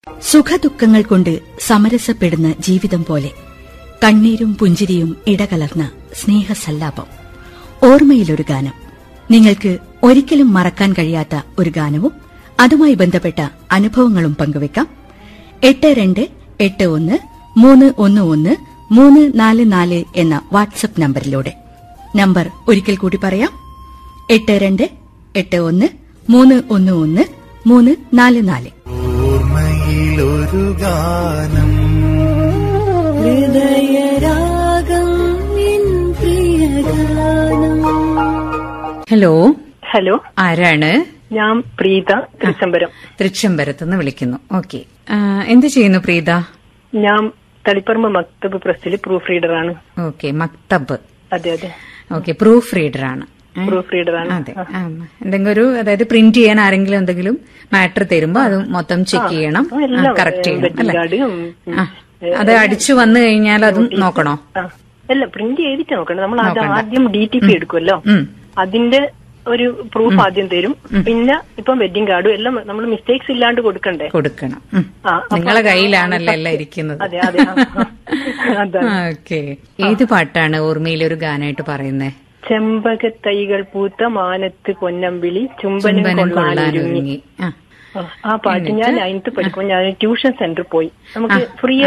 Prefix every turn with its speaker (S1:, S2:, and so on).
S1: സുഖദുഃഖങ്ങൾ കൊണ്ട് സമരസപ്പെടുന്ന ജീവിതം പോലെ കണ്ണീരും പുഞ്ചിരിയും ഇടകലർന്ന സ്നേഹസല്ലാപം ഓർമ്മയിലൊരു ഗാനം നിങ്ങൾക്ക് ഒരിക്കലും മറക്കാൻ കഴിയാത്ത ഒരു ഗാനവും അതുമായി ബന്ധപ്പെട്ട അനുഭവങ്ങളും പങ്കുവെക്കാം എട്ട് രണ്ട് എട്ട് ഒന്ന് മൂന്ന് ഒന്ന് ഒന്ന് മൂന്ന് നാല് നാല് എന്ന വാട്സപ്പ് നമ്പറിലൂടെ നമ്പർ ഒരിക്കൽ കൂടി പറയാം എട്ട് രണ്ട് എട്ട് ഒന്ന് മൂന്ന് ഒന്ന് ഒന്ന് മൂന്ന് നാല് നാല്
S2: ഓർമ്മയിലൊരു ഗാനം
S3: ഹൃദയരാഗം നിൻ പ്രിയഗാനം
S4: ഹലോ
S5: ഹലോ
S4: ആരാണ്
S5: ഞാൻ പ്രീത തൃശംബരം
S4: തൃച്ചംബരത്തുനിന്ന് വിളിക്കുന്നു ഓക്കെ എന്ത് ചെയ്യുന്നു പ്രീത
S5: ഞാൻ തളിപ്പറമ്പ് മക്തബ് പ്രസ്സിൽ പ്രൂഫ് റീഡറാണ്
S4: ഓക്കെ മക്തബ്
S5: അതെ അതെ
S4: ഓക്കെ പ്രൂഫ് റീഡർ ആണ് ഏ?
S5: പ്രൂഫ് റീഡറാണ്
S4: അതെ ആ, എന്തെങ്കിലും ഒരു അതായത് പ്രിന്റ് ചെയ്യാൻ ആരെങ്കിലും എന്തെങ്കിലും മാറ്റർ തരുമ്പോ അത് മൊത്തം ചെക്ക് ചെയ്യണം
S5: ആ, എല്ലാം,
S4: കറക്റ്റ് ചെയ്യണം
S5: വെഡിങ്
S4: അല്ലെ
S5: കാർഡും,
S4: ആ, അത് അടിച്ചു വന്നു കഴിഞ്ഞാൽ അതും നോക്കണോ
S5: ആ അല്ല പ്രിന്റ് ചെയ്തിട്ട് നോക്കണം നമ്മൾ അത്
S4: നോക്കണ്ട.
S5: ആദ്യം ഡി ടി പി എടുക്കുമല്ലോ
S4: ഉം.
S5: അതിന്റെ ഒരു പ്രൂഫ് ആദ്യം തരും പിന്നെ ഇപ്പം വെഡിങ് കാർഡും എല്ലാം നമ്മൾ മിസ്റ്റേക്സ് ഇല്ലാണ്ട് കൊടുക്കണ്ടേ
S4: കൊടുക്കണം ഉം.
S5: ആ, അപ്പൊ
S4: നിങ്ങളെ
S5: അത്
S4: കയ്യിലാണല്ലോ
S5: ആ,
S4: എല്ലാം ഇരിക്കുന്നത്
S5: അതെ അതെ ആ, ആ. അതാണ്
S4: ഓക്കെ ഏത് പാട്ടാണ് ഓർമ്മയിലൊരു ഗാനമായിട്ട് പറയുന്നേ
S5: ചെമ്പകത്തൈകൾ പൂത്ത മാനത്ത് പൊന്നമ്പിളി ചുംബനം
S4: ചുംബനം
S5: കൊള്ളാനൊരുങ്ങി
S4: കൊള്ളാനൊരുങ്ങി ആ
S5: ആ, ആ പാട്ട് ഞാൻ നയൻത്ത് പഠിക്കുമ്പോൾ ഞാൻ ട്യൂഷൻ സെന്ററിൽ പോയി നമുക്ക് ഫ്രീ